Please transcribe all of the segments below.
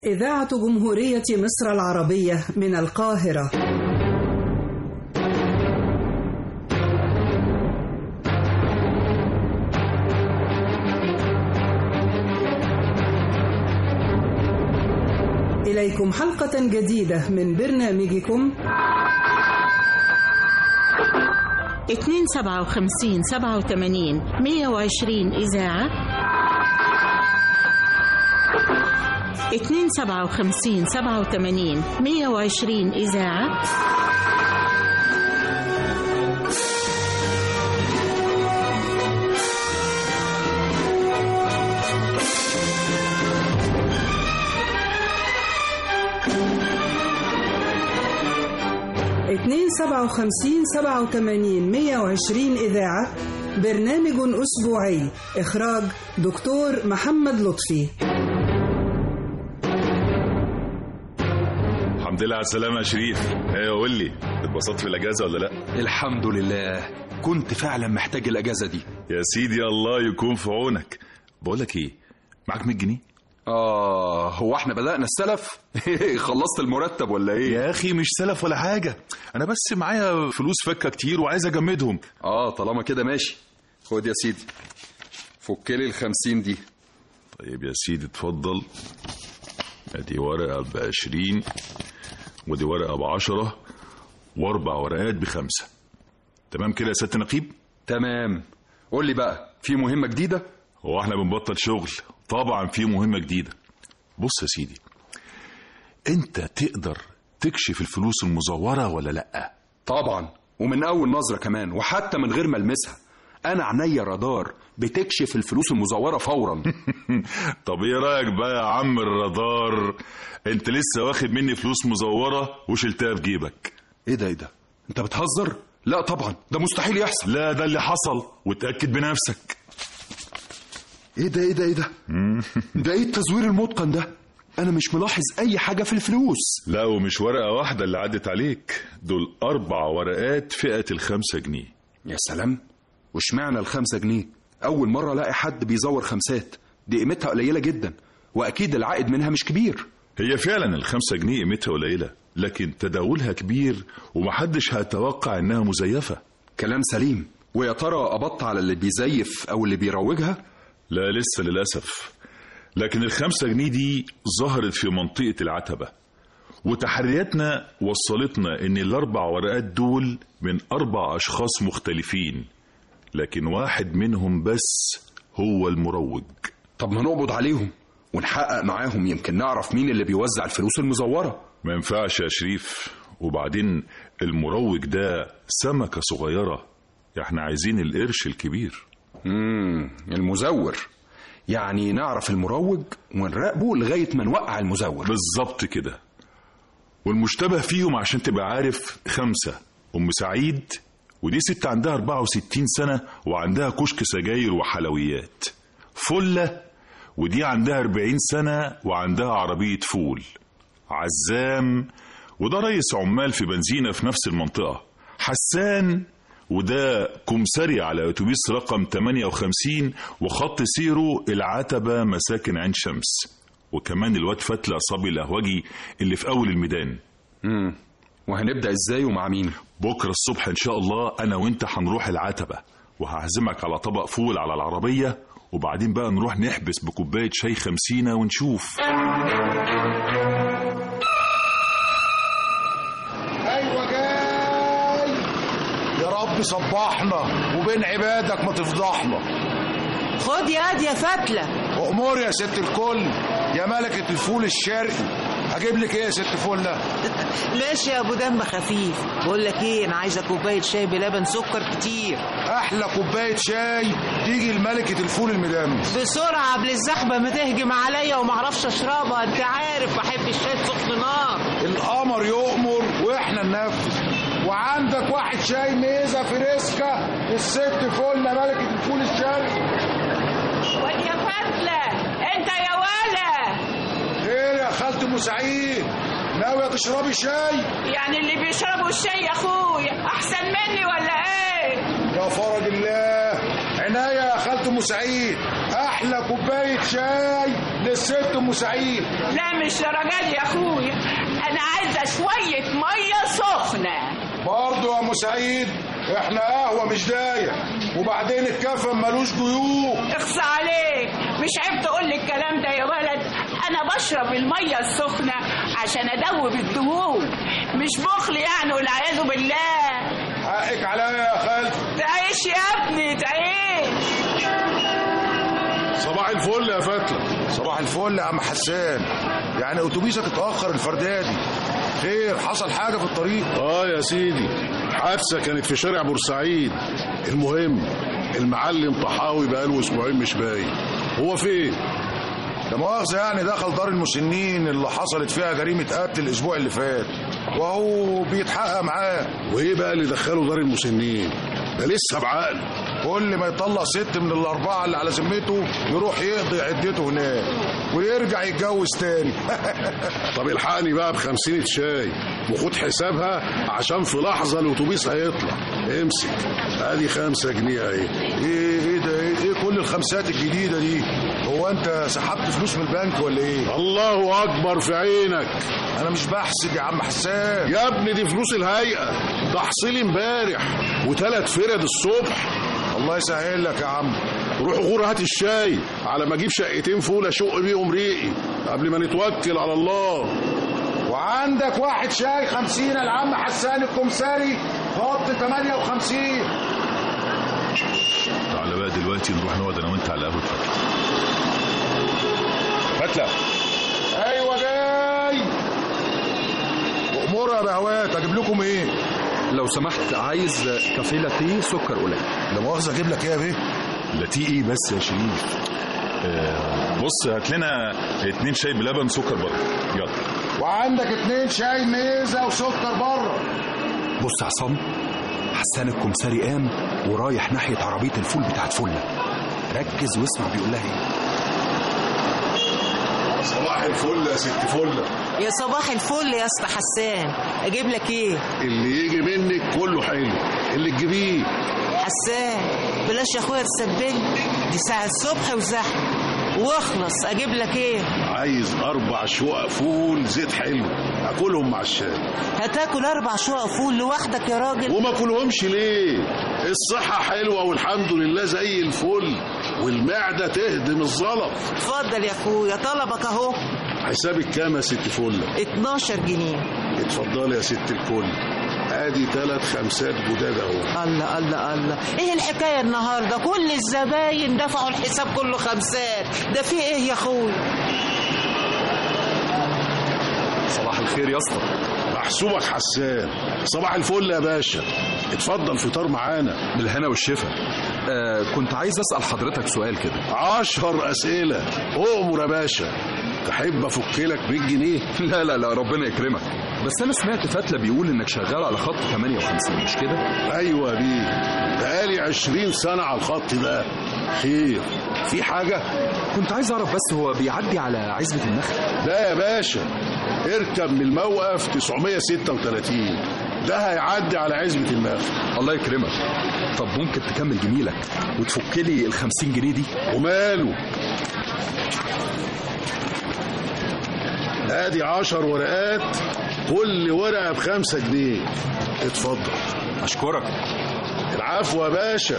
إذاعة جمهورية مصر العربية من القاهرة إليكم حلقة جديدة من برنامجكم اتنين سبعة وخمسين سبعة وثمانين مية وعشرين إذاعة اتنين سبعة وخمسين سبعة وثمانين مية وعشرين إذاعة اتنين سبعة وخمسين سبعة وثمانين مية وعشرين إذاعة برنامج أسبوعي إخراج دكتور محمد لطفي الحمد لله على السلامة يا شريف ايوه قول لي اتبسطت في الأجازة ولا لا؟ الحمد لله كنت فعلا محتاج الأجازة دي يا سيدي الله يكون في عونك بقول لك ايه معاك 100 جنيه؟ آه هو احنا بدأنا السلف خلصت المرتب ولا ايه يا أخي مش سلف ولا حاجة أنا بس معايا فلوس فكة كتير وعايز أجمدهم اه طالما كده ماشي خد يا سيدي فك لي الخمسين دي طيب يا سيدي اتفضل ادي ورقة بعشرين ودي ورقة بعشرة واربع ورقات بخمسة تمام كده يا سيادة نقيب؟ تمام قول لي بقى في مهمة جديدة هو احنا بنبطل شغل طبعا في مهمة جديدة بص يا سيدي انت تقدر تكشف الفلوس المزورة ولا لأ طبعا ومن أول نظرة كمان وحتى من غير ما ألمسها أنا عينيا رادار بتكشف الفلوس المزورة فورا طب ايه رأيك بقى يا عم الرادار انت لسه واخد مني فلوس مزورة وشلتها في جيبك ايه ده ايه ده انت بتهزر لا طبعا ده مستحيل يحصل لا ده اللي حصل وتأكد بنفسك ايه ده ايه ده ايه ده ده ايه التزوير المتقن ده انا مش ملاحظ اي حاجة في الفلوس لا ومش ورقة واحدة اللي عدت عليك دول أربع ورقات فئة الخمسة جنيه يا سلام واشمعنى الخمسة جنيه أول مرة ألاقي حد بيزور خمسات دي قيمتها قليلة جدا وأكيد العائد منها مش كبير هي فعلا الخمسة جنيه قيمتها قليلة لكن تداولها كبير ومحدش هيتوقع إنها مزيفة كلام سليم ويا ترى قبضت على اللي بيزيف أو اللي بيروجها لا لسه للأسف لكن الخمسة جنيه دي ظهرت في منطقة العتبة وتحرياتنا وصلتنا إن الأربع ورقات دول من أربع أشخاص مختلفين لكن واحد منهم بس هو المروج طب ما نقبض عليهم ونحقق معاهم يمكن نعرف مين اللي بيوزع الفلوس المزورة ما ينفعش يا شريف وبعدين المروج ده سمكة صغيرة احنا عايزين القرش الكبير امم المزور يعني نعرف المروج ونراقبه لغاية ما نوقع المزور بالظبط كده والمشتبه فيهم عشان تبقى عارف خمسة أم سعيد ودي ست عندها 64 سنة وعندها كشك سجاير وحلويات فلة ودي عندها 40 سنة وعندها عربية فول عزام وده رئيس عمال في بنزينة في نفس المنطقة حسان وده كمسري على اتوبيس رقم 58 وخط سيره العتبة مساكن عين شمس وكمان الواد فتلة صبي الأهوجي اللي في أول الميدان امم وهنبدأ ازاي ومع مين بكرة الصبح إن شاء الله أنا وأنت هنروح العتبة وهعزمك على طبق فول على العربية وبعدين بقى نروح نحبس بكوباية شاي خمسينة ونشوف ايوه جاي يا رب صبحنا وبين عبادك ما تفضحنا خد ياد يا فتلة امور يا ست الكل يا ملكة الفول الشرقي هجيب لك ايه يا ست فلة ماشي يا ابو دم خفيف بقول لك ايه انا عايزه كوبايه شاي بلبن سكر كتير احلى كوباية شاي تيجي لملكة الفول المدمس بسرعه قبل الزحمه ما تهجم عليا وما اعرفش اشربها انت عارف بحب الشاي سخن نار القمر يؤمر واحنا ننفذ وعندك واحد شاي ميزة فريسكا الست فلة ملكة الفول الشرقي واد يا فتلة انت يا ولا خير يا خالة ام سعيد ناوية تشربي شاي يعني اللي بيشربوا الشاي يا اخويا احسن مني ولا ايه يا فرج الله عناية يا خالة ام سعيد احلى كوباية شاي للست ام سعيد لا مش درجات يا اخويا انا عايزه شويه ميه سخنه برضه يا ام سعيد احنا قهوة مش داية وبعدين الكفن ملوش جيوب اخص عليك مش عيب تقول لي الكلام ده يا ولد انا بشرب الميه السخنه عشان ادوب الدهون مش بخل يعني والعياذ بالله حقك عليا يا خالتي تعيش يا ابني تعيش صباح الفل يا فتلة صباح الفل يا عم حسان يعني اتوبيسك اتاخر الفردادي خير حصل حاجه في الطريق اه يا سيدي حادثه كانت في شارع بورسعيد المهم المعلم طحاوي بقاله اسبوعين مش باين هو فين لا مؤاخذه يعني دخل دار المسنين اللي حصلت فيها جريمه قتل الاسبوع اللي فات وهو بيتحقق معاه وايه بقى اللي دخله دار المسنين ده لسه بعقل كل ما يطلع ست من الاربعه اللي على ذمته يروح يقضي عدته هناك ويرجع يتجوز تاني طب الحقني بقى بخمسين شاي وخد حسابها عشان في لحظه الاتوبيس هيطلع امسك ادي خمسة جنيه اهي ايه ايه ده ايه, إيه كل الخمسات الجديده دي هو انت سحبت فلوس من البنك ولا ايه الله اكبر في عينك انا مش بحسد يا عم حسان يا ابني دي فلوس الهيئه تحصيل امبارح وثلاث فرد الصبح الله يسهل لك يا عم روح غور هات الشاي على ما اجيب شقتين فول اشق بيهم ريقي قبل ما نتوكل على الله وعندك واحد شاي خمسين العم حسان الكمساري خط 58 تعالى بقى دلوقتي نروح نقعد انا وانت على قهوه فتله ايوه جاي وامورها يا بهوات اجيب لكم ايه لو سمحت عايز كافيه لاتيه سكر قليل لا مؤاخذه اجيب لك ايه يا بيه لا تي ايه بس يا شريف آه بص هات لنا اتنين شاي بلبن سكر بره يلا وعندك اتنين شاي ميزه وسكر بره بص يا عصام حسان الكمساري قام ورايح ناحية عربية الفول بتاعت فلة ركز واسمع بيقول لها ايه صباح الفل يا ست فله يا صباح الفل يا اسطى حسان اجيب لك ايه اللي يجي منك كله حلو اللي تجيبيه حسان بلاش يا اخويا تسبني دي ساعة الصبح وزحمة واخلص اجيب لك ايه عايز اربع شقق فول زيت حلو اكلهم مع الشاي هتاكل اربع شقق فول لوحدك يا راجل وما اكلهمش ليه الصحة حلوة والحمد لله زي الفل والمعدة تهدم الزلط اتفضل يا اخويا طلبك اهو حسابك كام يا ست فلة 12 جنيه اتفضلي يا ست الكل ادي ثلاث خمسات جداد اهو الله الله الله ايه الحكايه النهارده كل الزباين دفعوا الحساب كله خمسات ده في ايه يا اخويا صباح الخير يا اسطى محسوبك حسان صباح الفل يا باشا اتفضل فطار معانا بالهنا والشفا آه كنت عايز اسال حضرتك سؤال كده عشر اسئلة اؤمر يا باشا تحب افك لك 100 جنيه لا لا لا ربنا يكرمك بس انا سمعت فتله بيقول انك شغال على خط 58 مش كده ايوه بيه بقالي 20 سنة على الخط ده خير في حاجة كنت عايز اعرف بس هو بيعدي على عزبه النخل لا يا باشا اركب من الموقف 936 ده هيعدي على عزبة النخل الله يكرمك طب ممكن تكمل جميلك وتفك لي ال 50 جنيه دي وماله ادي عشر ورقات كل ورقة بخمسة جنيه اتفضل اشكرك العفو يا باشا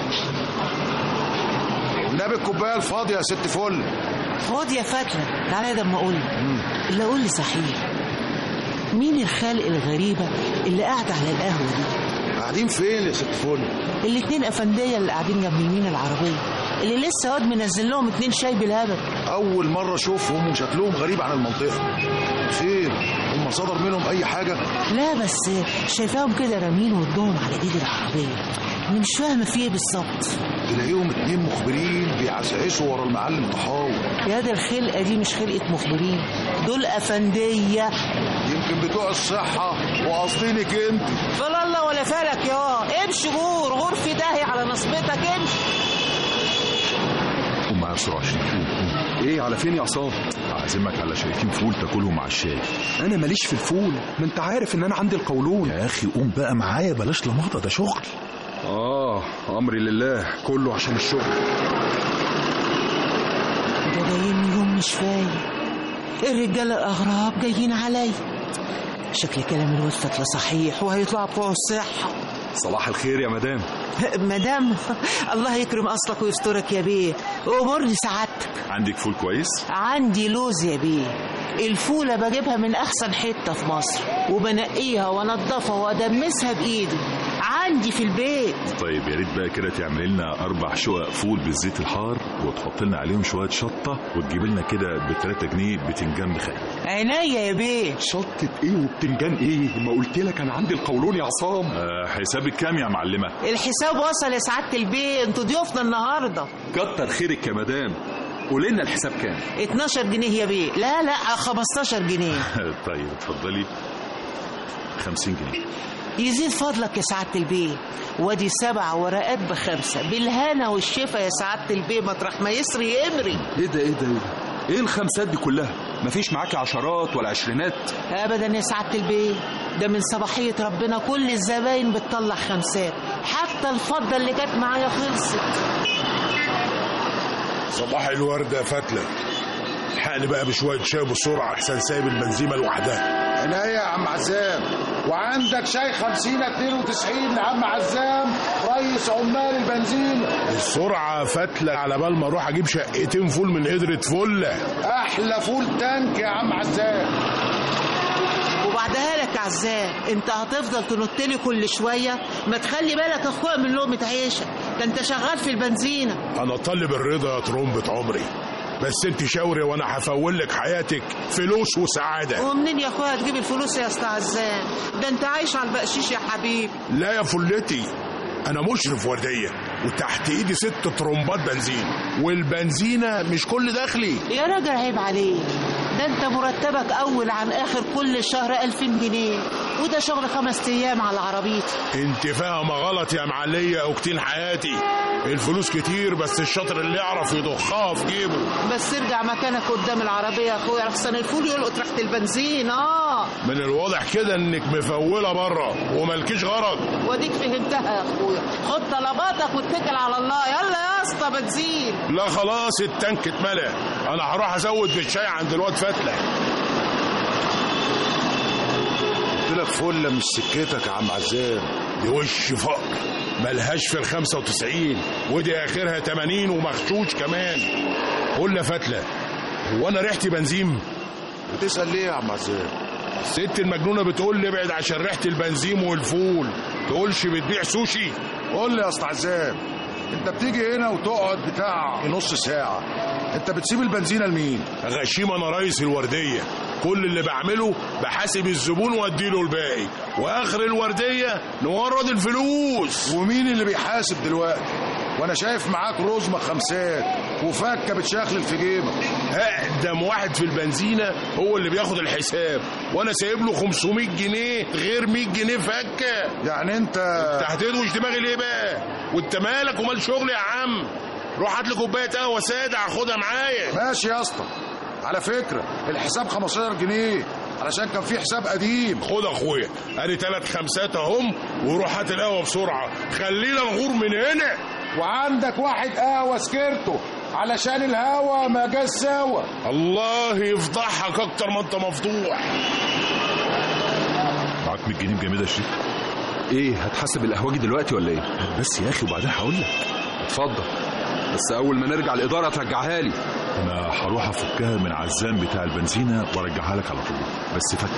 والنبي الكوبايه الفاضيه يا ست فل خد يا فتله تعالى ده اما اقول لك اللي اقول لي صحيح مين الخلق الغريبه اللي قاعده على القهوه دي قاعدين فين يا ست فل الاتنين افنديه اللي قاعدين جنب يمين العربيه اللي لسه واد منزل لهم اتنين شاي بالهبل اول مره اشوفهم وشكلهم غريب عن المنطقه خير هم صدر منهم اي حاجه لا بس شايفاهم كده رامين ودهم على ايد العربيه انا مش فاهمه في ايه بالظبط تلاقيهم اتنين مخبرين بيعزعزوا ورا المعلم طحاوي يا ده الخلقه دي مش خلقه مخبرين دول افنديه يمكن بتوع الصحه وقاصدينك انت فلا الله ولا فلك يا امشي غور غور في داهيه على نصبتك امشي ام بسرعه عشان تقوم قوم. ايه على فين يا عصام اعزمك على شايتين فول تاكلهم مع الشاي انا ماليش في الفول ما انت عارف ان انا عندي القولون يا اخي قوم بقى معايا بلاش لماطه ده شغل اه امري لله كله عشان الشغل ده جايين من يوم مش فايق الرجاله الاغراب جايين علي شكل كلام الواد فتلة صحيح وهيطلعوا بتوع الصحة صباح الخير يا مدام مدام الله يكرم اصلك ويسترك يا بيه امرني سعادتك عندك فول كويس عندي لوز يا بيه الفولة بجيبها من أحسن حتة في مصر وبنقيها وانضفها وأدمسها بإيدي عندي في البيت طيب يا ريت بقى كده تعملي لنا اربع شقق فول بالزيت الحار وتحط لنا عليهم شويه شطه وتجيب لنا كده ب 3 جنيه بتنجان بخير عينيا يا بيه شطة ايه وبتنجان ايه ما قلت لك انا عندي القولون يا عصام أه حسابك كام يا معلمه الحساب وصل يا سعادة البيه انتوا ضيوفنا النهاردة كتر خيرك يا مدام قولي لنا الحساب كام 12 جنيه يا بيه لا لا 15 جنيه طيب اتفضلي 50 جنيه يزيد فضلك يا سعادة البيه وادي سبع ورقات بخمسة بالهنا والشفا يا سعادة البيه مطرح ما يسري يمري ايه ده ايه ده ايه ده ايه الخمسات دي كلها مفيش معاكي عشرات ولا عشرينات ابدا يا سعادة البيه ده من صباحية ربنا كل الزباين بتطلع خمسات حتى الفضة اللي جت معايا خلصت صباح الورد يا فتلة الحقني بقى بشوية شاي بسرعة أحسن سايب البنزيمة لوحدها عناية يا عم عزام وعندك شاي 50 92 لعم عزام رئيس عمال البنزين السرعة فتلة على بال ما أروح أجيب شقتين فول من قدرة فلة أحلى فول تانك يا عم عزام وبعدها لك يا عزام انت هتفضل تنط لي كل شويه ما تخلي بالك اخويا من لقمه عيشك ده انت شغال في البنزينه أنا طالب الرضا يا ترمبة عمري بس انت شاوري وانا هفول لك حياتك فلوس وسعاده ومنين يا اخويا تجيب الفلوس يا اسطى عزام ده انت عايش على البقشيش يا حبيبي لا يا فلتي انا مشرف ورديه وتحت ايدي ست ترمبات بنزين والبنزينه مش كل دخلي يا راجل عيب عليك ده انت مرتبك اول عن اخر كل شهر 2000 جنيه وده شغل خمس ايام على عربيتي انت فاهمه غلط يا معليه اوكتين حياتي الفلوس كتير بس الشاطر اللي يعرف يضخها في جيبه بس ارجع مكانك قدام العربيه يا اخويا احسن الفول يلقط ريحه البنزين اه من الواضح كده انك مفوله بره وملكيش غرض واديك فهمتها يا اخويا خد طلباتك واتكل على الله يلا يا اسطى بنزين لا خلاص التانك اتملى انا هروح ازود بالشاي عند الواد فتله قلت لك فله مش سكتك يا عم عزام دي وش فقر ملهاش في ال 95 ودي اخرها 80 ومغشوش كمان قول يا فتله هو انا ريحتي بنزين بتسال ليه يا عم عزام الست المجنونه بتقول لي ابعد عشان ريحه البنزين والفول تقولش بتبيع سوشي قول لي يا اسطى عزام انت بتيجي هنا وتقعد بتاع نص ساعه انت بتسيب البنزينه لمين غشيم انا رئيس الورديه كل اللي بعمله بحاسب الزبون واديله الباقي واخر الورديه نورد الفلوس ومين اللي بيحاسب دلوقتي وانا شايف معاك رزمه خمسات وفكه بتشخلل في جيبك اقدم واحد في البنزينه هو اللي بياخد الحساب وانا سايب له 500 جنيه غير 100 جنيه فكه يعني انت انت هتدوش دماغي ليه بقى وانت مالك ومال شغلي يا عم روح هات لي كوبايه قهوه ساده هاخدها معايا ماشي يا اسطى على فكره الحساب 15 جنيه علشان كان في حساب قديم خد يا اخويا ادي ثلاث خمسات اهم وروح هات القهوه بسرعه خلينا نغور من هنا وعندك واحد قهوه سكرته علشان الهوا ما جاش سوا الله يفضحك اكتر ما انت مفضوح معاك 100 جنيه بجميله يا شريف ايه هتحاسب القهوجي دلوقتي ولا ايه بس يا اخي وبعدين هقول لك اتفضل بس اول ما نرجع الاداره ترجعها لي انا هروح افكها من عزام بتاع البنزينه وارجعها لك على طول بس فك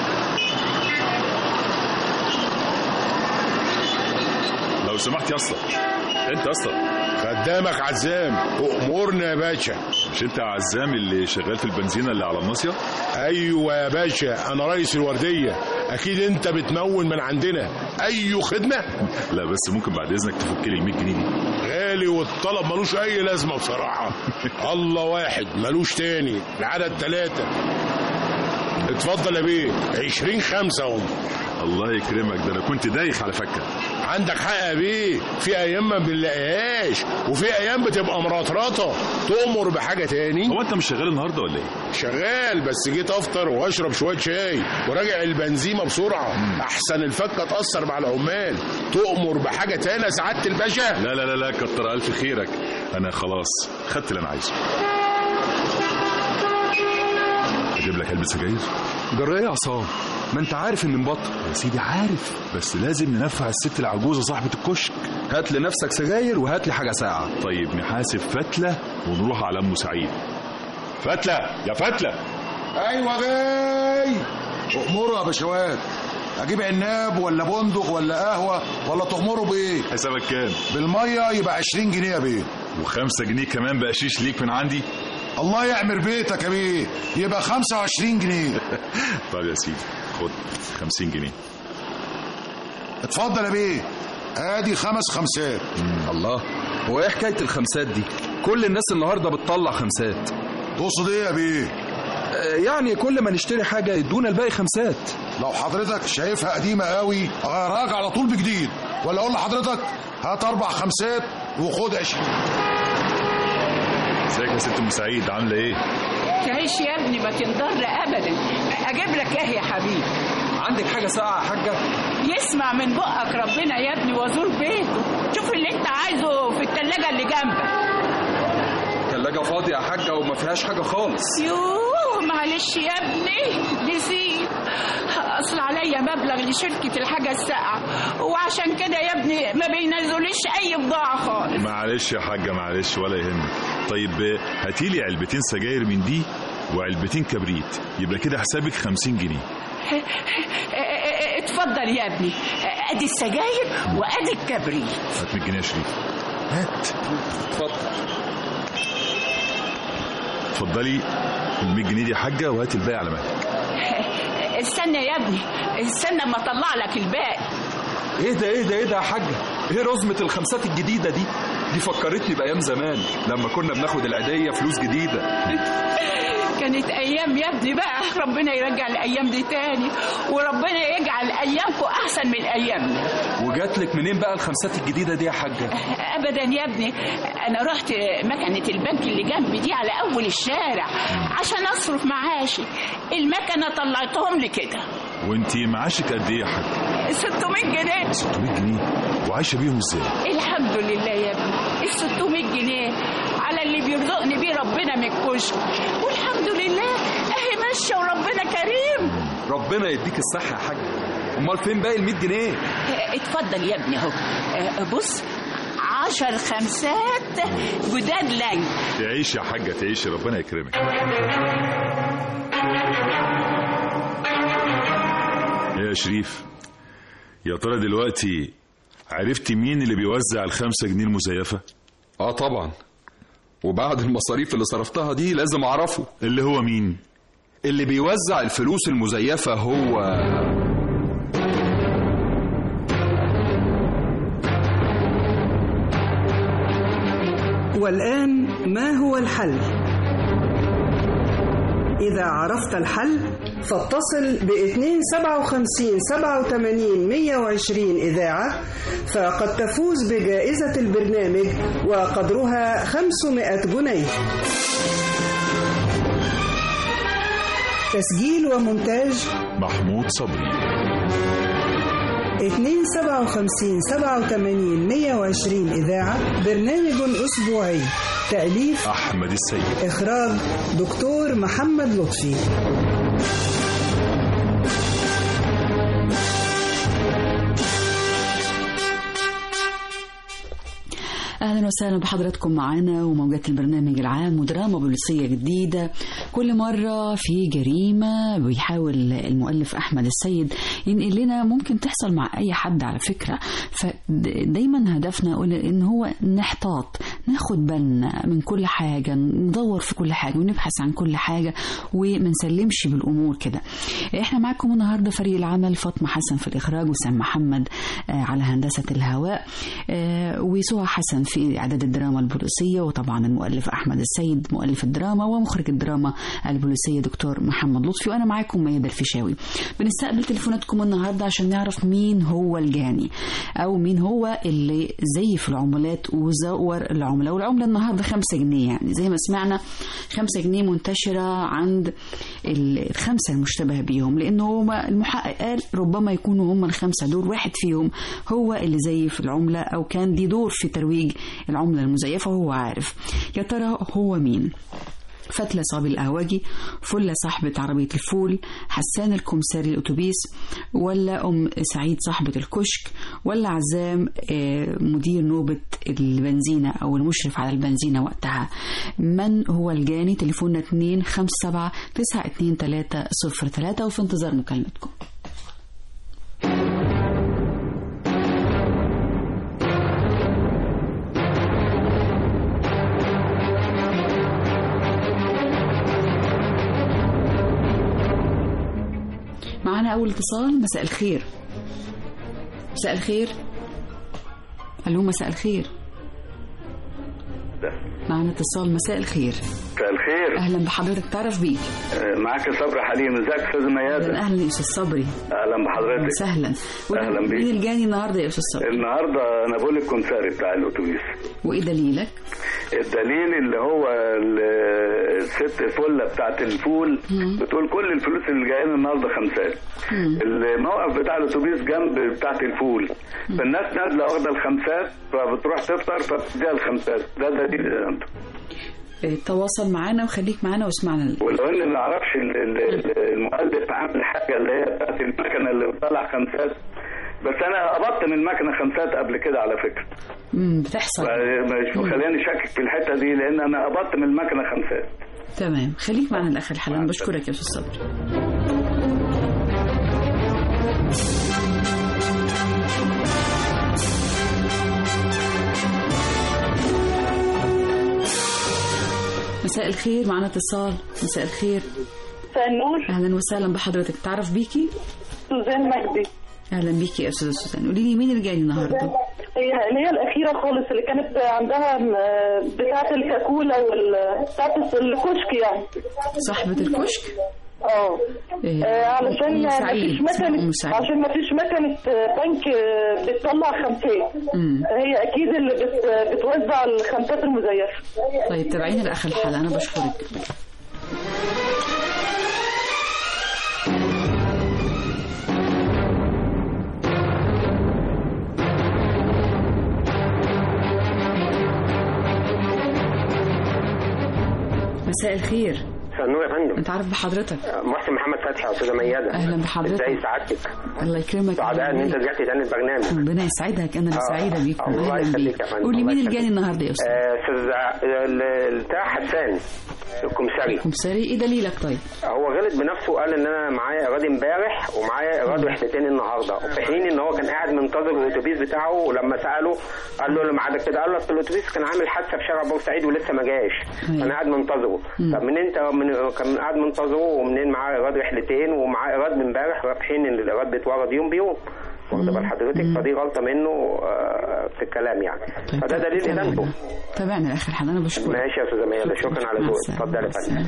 لو سمحت يا اسطى انت يا اسطى خدامك عزام امورنا يا باشا مش انت عزام اللي شغال في البنزينه اللي على الناصيه ايوه يا باشا انا رئيس الورديه اكيد انت بتمول من عندنا اي خدمه لا بس ممكن بعد اذنك تفك لي ال 100 جنيه دي غالي والطلب ملوش اي لازمه بصراحه الله واحد ملوش تاني العدد ثلاثه اتفضل يا بيه 20 خمسة هم الله يكرمك ده انا كنت دايخ على فكه عندك حق يا بيه في ايام ما بنلاقيهاش وفي ايام بتبقى مرطرطه تؤمر بحاجه تاني هو انت مش شغال النهارده ولا ايه شغال بس جيت افطر واشرب شويه شاي وراجع البنزيمه بسرعه احسن الفكه تاثر مع العمال تؤمر بحاجه تاني يا سعاده الباشا لا لا لا لا كتر الف خيرك انا خلاص خدت اللي انا عايزه اجيب لك علبه سجاير جرايه يا عصام ما انت عارف اني مبطل يا سيدي عارف بس لازم ننفع الست العجوزه صاحبه الكشك هات لنفسك سجاير وهات لي حاجه ساقعه طيب نحاسب فتله ونروح على ام سعيد فتله يا فتله ايوه جاي امروا يا باشوات اجيب عناب ولا بندق ولا قهوه ولا تغمروا بايه حسابك كام بالميه يبقى 20 جنيه يا بيه وخمسة جنيه كمان بقشيش ليك من عندي الله يعمر بيتك يا بيه يبقى 25 جنيه طيب يا سيدي خد 50 جنيه اتفضل يا بيه ادي خمس خمسات الله هو ايه حكايه الخمسات دي كل الناس النهارده بتطلع خمسات تقصد ايه يا بيه آه، يعني كل ما نشتري حاجه يدونا الباقي خمسات لو حضرتك شايفها قديمه قوي اغيرها على طول بجديد ولا اقول لحضرتك هات اربع خمسات وخد 20 ازيك يا ست ام سعيد عامله ايه تعيش يا ابني ما تنضر ابدا اجيب لك ايه يا حبيبي عندك حاجه ساقعه يا حاجه يسمع من بقك ربنا يا ابني وازور بيته شوف اللي انت عايزه في التلاجة اللي جنبك ثلاجه فاضيه يا حاجه وما فيهاش حاجه خالص يوه معلش يا ابني نسيت اصل عليا مبلغ لشركة الحاجة الساقعة وعشان كده يا ابني ما بينزلوش اي بضاعة خالص معلش يا حاجه معلش ولا يهمك طيب هاتي لي علبتين سجاير من دي وعلبتين كبريت يبقى كده حسابك 50 جنيه اتفضل يا ابني ادي السجاير وادي الكبريت هات 100 جنيه يا شريف هات اتفضل اتفضلي ال 100 جنيه دي يا حاجه وهات الباقي على مهلك استنى يا ابني استنى ما اطلع لك الباقي ايه ده ايه ده ايه ده يا حاجه ايه رزمه الخمسات الجديده دي دي فكرتني بايام زمان لما كنا بناخد العيديه فلوس جديده كانت ايام يا ابني بقى ربنا يرجع الايام دي تاني وربنا يجعل ايامكم احسن من ايامنا وجات لك منين بقى الخمسات الجديده دي يا حاجه ابدا يا ابني انا رحت مكنه البنك اللي جنبي دي على اول الشارع عشان اصرف معاشي المكنه طلعتهم لي كده وانت معاشك قد ايه يا حاجه 600 جنيه 600 جنيه وعايشه بيهم ازاي الحمد لله يا ابني ال 600 جنيه على اللي بيرزقني بيه ربنا من الكشك والحمد لله اهي ماشيه وربنا كريم ربنا يديك الصحه يا حاجه امال فين باقي ال 100 جنيه اتفضل يا ابني اهو اه، بص عشر خمسات جداد لنج تعيش يا حاجه تعيش ربنا يكرمك ايه يا شريف يا ترى دلوقتي عرفت مين اللي بيوزع الخمسة جنيه المزيفة اه طبعا وبعد المصاريف اللي صرفتها دي لازم اعرفه اللي هو مين اللي بيوزع الفلوس المزيفه هو والآن ما هو الحل؟ إذا عرفت الحل فاتصل ب 257 87 120 إذاعة فقد تفوز بجائزة البرنامج وقدرها 500 جنيه تسجيل ومونتاج محمود صبري 257 87 120 إذاعة برنامج أسبوعي تأليف أحمد السيد إخراج دكتور محمد لطفي اهلا وسهلا بحضراتكم معانا وموجات البرنامج العام ودراما بوليسيه جديده كل مره في جريمه بيحاول المؤلف احمد السيد ينقل لنا ممكن تحصل مع اي حد على فكره فدايما هدفنا نقول ان هو نحتاط ناخد بالنا من كل حاجه ندور في كل حاجه ونبحث عن كل حاجه وما نسلمش بالامور كده احنا معاكم النهارده فريق العمل فاطمه حسن في الاخراج وسام محمد آه، على هندسه الهواء آه، وسهى حسن في اعداد الدراما البوليسيه وطبعا المؤلف احمد السيد مؤلف الدراما ومخرج الدراما البوليسية دكتور محمد لطفي وأنا معاكم ميادة الفيشاوي بنستقبل تليفوناتكم النهاردة عشان نعرف مين هو الجاني أو مين هو اللي زيف العملات وزور العملة والعملة النهاردة خمسة جنيه يعني زي ما سمعنا خمسة جنيه منتشرة عند الخمسة المشتبه بيهم لأنه هو المحقق قال ربما يكونوا هم الخمسة دول واحد فيهم هو اللي زيف العملة أو كان دي دور في ترويج العملة المزيفة وهو عارف يا ترى هو مين فتلة صابي القهوجي فلة صاحبة عربية الفول حسان الكمساري الأتوبيس ولا أم سعيد صاحبة الكشك ولا عزام مدير نوبة البنزينة أو المشرف على البنزينة وقتها من هو الجاني تليفوننا 2 5 7 9 2 3 0 3 وفي انتظار مكالمتكم معانا أول اتصال مساء الخير مساء الخير ألو مساء الخير معانا اتصال مساء الخير مساء الخير أهلا بحضرتك تعرف بيك آه، معاك صبري حليم ازيك يا استاذ ميادة أهلا يا أستاذ صبري اهلا بحضرتك سهلا أهلا بيك. مين الجاني النهارده يا أستاذ صبري النهارده انا بقول الكمساري بتاع الاتوبيس وإيه دليلك الدليل اللي هو ال- الست فله بتاعت الفول بتقول كل الفلوس اللي جايه لنا النهارده خمسات الموقف بتاع الاتوبيس جنب بتاعت الفول فالناس نازله واخده الخمسات فبتروح تفطر فبتديها الخمسات ده دليل عنده إيه، تواصل معانا وخليك معانا واسمعنا ولو ان ما اعرفش ال- ال- ال- المؤلف عامل حاجه اللي هي بتاعت المكنه اللي بتطلع خمسات بس انا قبضت من المكنه خمسات قبل كده على فكره امم بتحصل مش مخليني شاكك في الحته دي لان انا قبضت من المكنه خمسات تمام خليك معنا لاخر الحلقه انا بشكرك يا استاذ صبري مساء الخير معنا اتصال مساء الخير مساء النور اهلا وسهلا بحضرتك تعرف بيكي سوزان مجدي اهلا بيكي يا استاذه سوزان قولي لي مين اللي جاي النهارده هي اللي هي الأخيرة خالص اللي كانت عندها م- بتاعة الكاكولا وال بتاعة الكشك يعني صاحبه الكشك اه إيه، آه، علشان أم ما سعيد، فيش اسمها مكنة أم سعيد. عشان ما فيش مكنة آه، بنك آه، بتطلع خمسات مم. هي أكيد اللي بت بتوزع الخمسات المزيفة طيب تابعينا لاخر الحلقه انا بشكرك مساء الخير مساء النور يا فندم انت عارف بحضرتك محسن محمد فتحي يا استاذه ميادة أهلا بحضرتك. ازي سعادتك الله يكرمك سعداء ان انت رجعت تاني البرنامج ربنا يسعدك انا اللي آه، سعيده بيكم الله اهلا يخليك بيك يا فندم، قولي الله مين يخليك. الجاني النهارده يا استاذ آه، استاذ ع- ال- بتاع حسان الكمساري كمساري ايه دليلك طيب هو غلط بنفسه قال ان انا معايا ايراد امبارح ومعايا ايراد وحدتين النهارده في حين ان هو كان قاعد منتظر الاتوبيس بتاعه ولما ساله قال له اللي معادك كده قال له اصل الاتوبيس كان عامل حادثه في شارع بورسعيد ولسه ما جاش أيوة. انا قاعد منتظره مم. طب منين انت من كان قاعد منتظره ومنين معاه ايراد رحلتين ومعاه ايراد من امبارح في حين ان الايراد بيتورد يوم بيوم واخد بال حضرتك فدي غلطه منه آه، في الكلام يعني فده دليل ادانته تابعنا لاخر الحلقه انا بشكرك ماشي يا استاذه ميادة شكرا على مع ذوقك السلامة. اتفضل يا فندم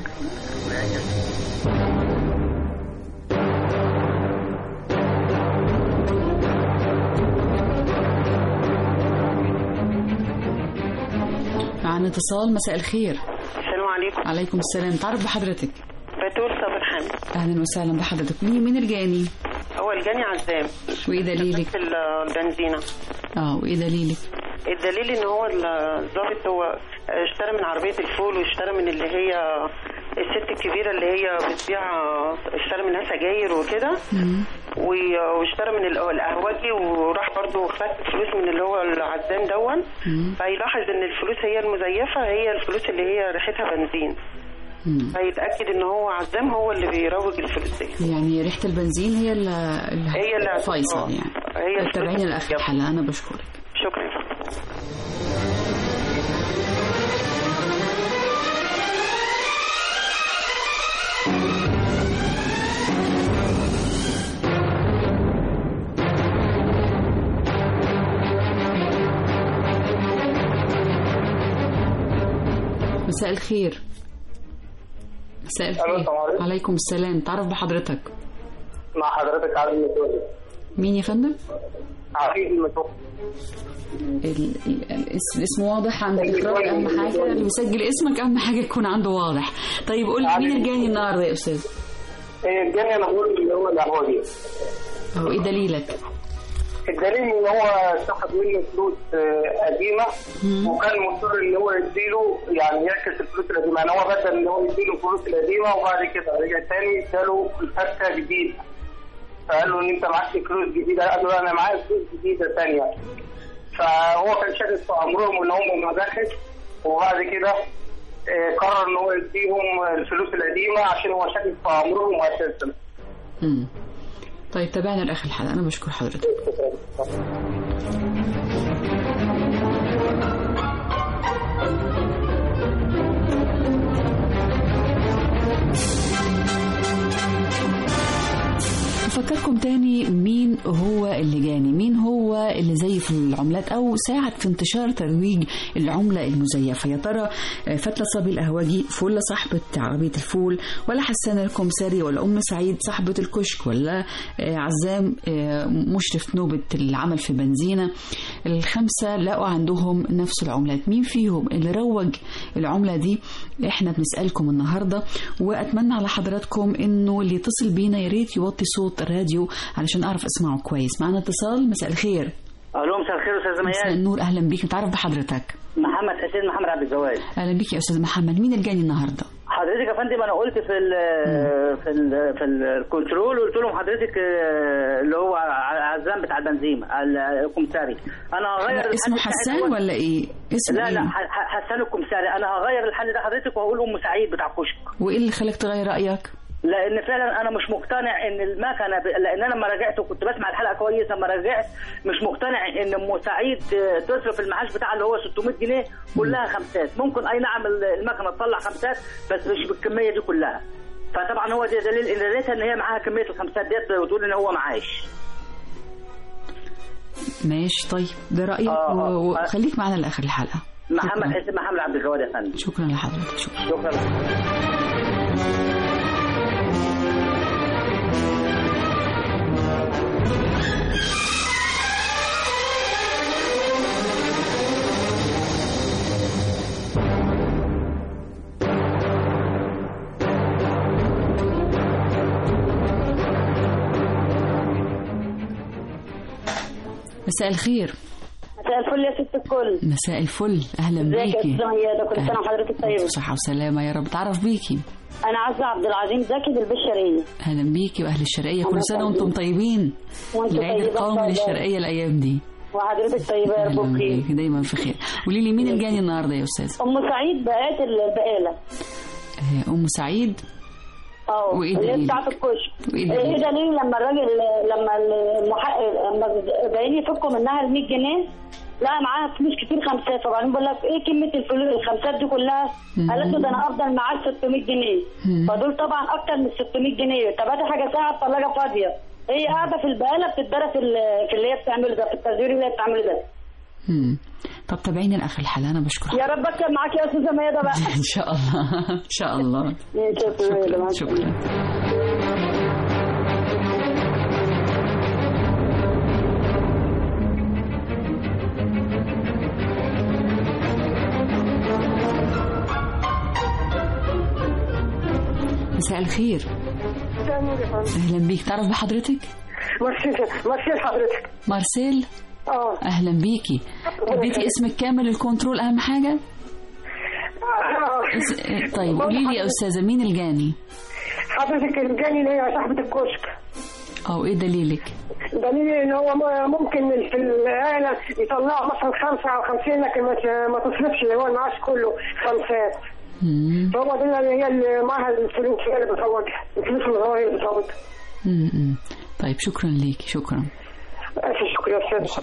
معنا اتصال مساء الخير السلام عليكم عليكم السلام تعرف بحضرتك بتول صابر حامد اهلا وسهلا بحضرتك مين مين الجاني هو الجاني عزام وايه دليلك في البنزينة اه وايه دليلك الدليل ان هو الضابط هو اشترى من عربية الفول واشترى من اللي هي الست الكبيرة اللي هي بتبيع اشترى منها سجاير وكده و- واشترى من ال- القهوجي وراح برضه خد فلوس من اللي هو العزام دون فيلاحظ ان الفلوس هي المزيفة هي الفلوس اللي هي ريحتها بنزين فيتأكد ان هو عزام هو اللي بيروج الفلوس دي يعني ريحه البنزين هي اللي هي اللي فيصل آه. يعني هي طيب تابعينا لاخر الحلقه انا بشكرك شكرا مساء الخير مساء الو السلام عليكم عليكم السلام تعرف بحضرتك مع حضرتك علي المتولي مين يا فندم عفيف المتولي ال- ال- الاسم الاسم واضح عند الإخراج أهم حاجة اللي بيسجل اسمك أهم حاجة يكون عنده واضح طيب قول لي مين الجاني النهاردة يا أستاذ إيه، الجاني انا بقول اللي هو القهوجي أو إيه دليلك الدليل ان هو سحب منه فلوس آه، قديمه وكان مصر ان هو يديله يعني يعكس الفلوس القديمه يعني هو بدل ان هو يديله الفلوس القديمه وبعد كده رجع تاني اداله الفكه جديده فقال له ان انت معاك فلوس جديده قال له لا، انا معايا فلوس جديده ثانيه فهو كان شاكك في امرهم ان هم مباحث وبعد كده آه، قرر ان هو يديهم الفلوس القديمه عشان هو شاكك في امرهم اساسا مم. طيب تابعنا لآخر الحلقة أنا بشكر حضرتك أفكركم تاني مين هو اللي جاني مين هو اللي زيف العملات أو ساعد في انتشار ترويج العملة المزيفة يا ترى آه، فتلة صبي القهوجي فلة صاحبة عربية الفول ولا حسان الكمساري ولا أم سعيد صاحبة الكشك ولا آه، عزام آه، مشرف نوبة العمل في بنزينة الخمسة لقوا عندهم نفس العملات مين فيهم اللي روج العملة دي احنا بنسألكم النهاردة وأتمنى على حضراتكم انه اللي يتصل بينا يا ريت يوطي صوت الراديو علشان اعرف اسمعه كويس معنا اتصال مساء الخير الو مساء الخير استاذ مساء ميال النور اهلا بيك نتعرف بحضرتك محمد حسين محمد عبد الجواد اهلا بيك يا استاذ محمد مين الجاني النهارده حضرتك يا فندم انا قلت في ال في ال في الكنترول قلت لهم حضرتك آه، اللي هو ع- عزام بتاع البنزين ال- الكمساري انا هغير لا، اسمه الحل بتاعي حسان دوت. ولا ايه اسمه لا إيه؟ لا ح- ح- حسان الكمساري انا هغير الحل ده حضرتك وهقول ام سعيد بتاع كشك وايه اللي خلاك تغير رايك لان فعلا انا مش مقتنع ان المكنه ب... لان انا لما رجعت وكنت بسمع الحلقه كويس لما رجعت مش مقتنع ان ام سعيد آه، تصرف المعاش بتاعها اللي هو 600 جنيه كلها خمسات ممكن اي نعم ال- المكنه تطلع خمسات بس مش بالكميه دي كلها فطبعا هو ده دليل ان لقيتها ان هي معاها كميه الخمسات ديت وتقول ان هو معاش ماشي طيب ده رايك آه، آه. و- وخليك معنا لاخر الحلقه محمد حسين محمد عبد الجواد يا فندم شكرا لحضرتك شكرا شكرا مساء الخير مساء الفل يا ست الكل مساء الفل اهلا ازيك يا بيكي استاذه ميادة كل سنه وحضرتك طيبه صحة وسلامة يا رب تعرف بيكي انا عزه عبد العظيم زكي بالبشريه اهلا بيكي واهل الشرقية كل الله سنة يخليك. وانتم طيبين وانتم العيد طيبة القومي والله. للشرقية الايام دي وحضرتك طيبه يا رب اهلا بخير بيكي دايما في خير قولي لي مين الجاني النهارده يا استاذ ام سعيد بقات البقاله آه، ام سعيد اه وإيه اللي هي دليل؟ بتاعت الكشك وإيه ايه دليل؟ دليل لما الراجل لما المحقق لما جايين يفكوا منها ال 100 جنيه لا معاها فلوس كتير خمسات فبعدين بقول لك ايه كلمه الفلوس الخمسات دي كلها مم. قالت له ده انا افضل معاك 600 جنيه مم. فدول طبعا اكتر من 600 جنيه طب هاتي حاجه ساعه الثلاجه فاضيه هي قاعده في البقاله بتتدرى في ال- في اللي هي بتعمله ده في التزوير اللي هي بتعمله ده مم. طب تابعيني لاخر الحلقة انا بشكر يا رب اكتب معاك يا استاذه ميادة بقى ان شاء الله ان شاء الله ماشي يا أستاذة ميادة، مع شكرا السلامة. شكرا مساء الخير اهلا بيك تعرف بحضرتك مارسيل مارسيل حضرتك مارسيل اه اهلا بيكي اديتي اسمك كامل الكنترول اهم حاجه اس- طيب قولي لي يا استاذه مين الجاني حضرتك الجاني اللي هي صاحبة الكشك او ايه دليلك دليل ان هو م- ممكن في الآلة يطلعوا مثلا خمسة أو خمسين لكن ما ت- ما تصرفش اللي هو المعاش كله خمسات فهو دي اللي هي اللي معاها الفلوس هي اللي بتزوجها الفلوس اللي هو هي اللي بتزوجها م- م. طيب شكرا ليكي شكرا ألف شكر يا أستاذ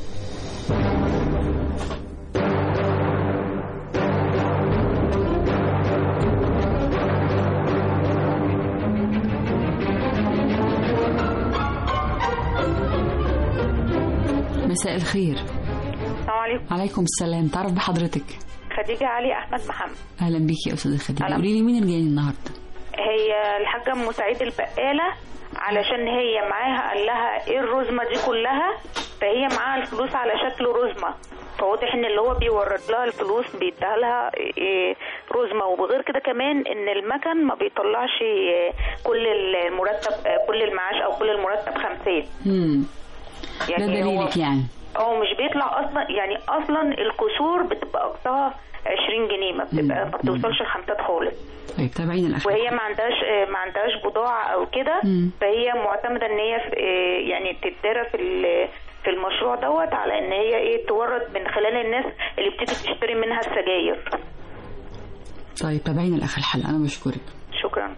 مساء الخير السلام عليكم عليكم السلام تعرف بحضرتك خديجة علي أحمد محمد اهلا بيكي يا استاذه خديجه أهلا. قولي لي مين الجاني النهارده هي الحاجة ام سعيد البقالة علشان هي معاها قال لها ايه الرزمة دي كلها فهي معاها الفلوس على شكل رزمة فواضح ان اللي هو بيورد لها الفلوس بيديها لها إيه رزمة وبغير كده كمان ان المكن ما بيطلعش إيه كل المرتب آه، كل المعاش او كل المرتب خمسين مم. ده يعني دليلك هو يعني هو مش بيطلع اصلا يعني اصلا الكسور بتبقى اقصاها 20 جنيه ما بتبقى ما بتوصلش لخمسات خالص طيب تابعين الاخبار وهي ما عندهاش ما عندهاش بضاعه او كده مم. فهي معتمده ان هي في يعني تتدرى في ال- في المشروع دوت على ان هي ايه تورد من خلال الناس اللي بتيجي تشتري منها السجاير طيب تابعين الاخر الحلقه انا بشكرك شكرا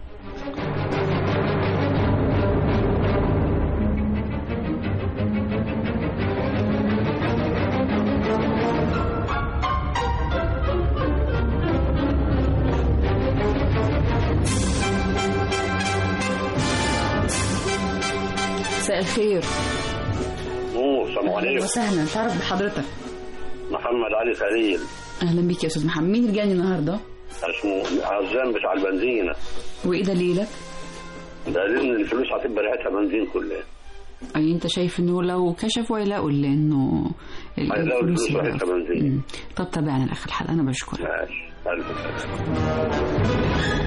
مساء الخير نور السلام اهلا عليكم وسهلا تعرف بحضرتك محمد علي خليل اهلا بيك يا استاذ محمد مين اللي جاني النهارده اسمه عزام بتاع البنزينة وايه دليلك ده ان الفلوس هتبقى ريحتها بنزين كلها اي انت شايف انه لو كشفوا هيلاقوا اللي انه ال- هيلاقوا الفلوس اللي ريحتها راحت. بنزين مم. طب تابعنا لاخر الحلقه انا بشكرك ماشي ألف سلامة